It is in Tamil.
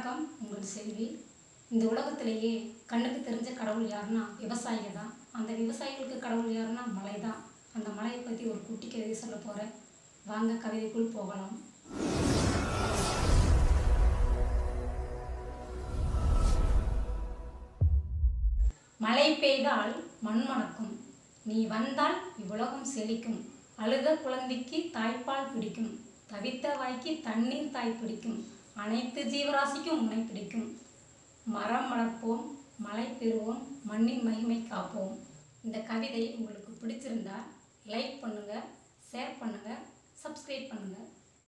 வணக்கம் உங்கள் செல்வி இந்த உலகத்திலேயே கண்ணுக்கு தெரிஞ்ச கடவுள் யாருன்னா விவசாயிங்க தான் அந்த விவசாயிகளுக்கு கடவுள் யாருன்னா மலை தான் அந்த மலையை பற்றி ஒரு குட்டி கவிதை சொல்ல போகிறேன் வாங்க கவிதைக்குள் போகலாம் மழை பெய்தால் மண் மணக்கும் நீ வந்தால் இவ்வுலகம் செழிக்கும் அழுத குழந்தைக்கு தாய்ப்பால் பிடிக்கும் தவித்த வாய்க்கு தண்ணீர் தாய் பிடிக்கும் அனைத்து ஜீவராசிக்கும் உன்னை பிடிக்கும் மரம் வளர்ப்போம் மழை பெறுவோம் மண்ணின் மகிமை காப்போம் இந்த கவிதை உங்களுக்கு பிடிச்சிருந்தா லைக் பண்ணுங்கள் ஷேர் பண்ணுங்கள் சப்ஸ்கிரைப் பண்ணுங்கள்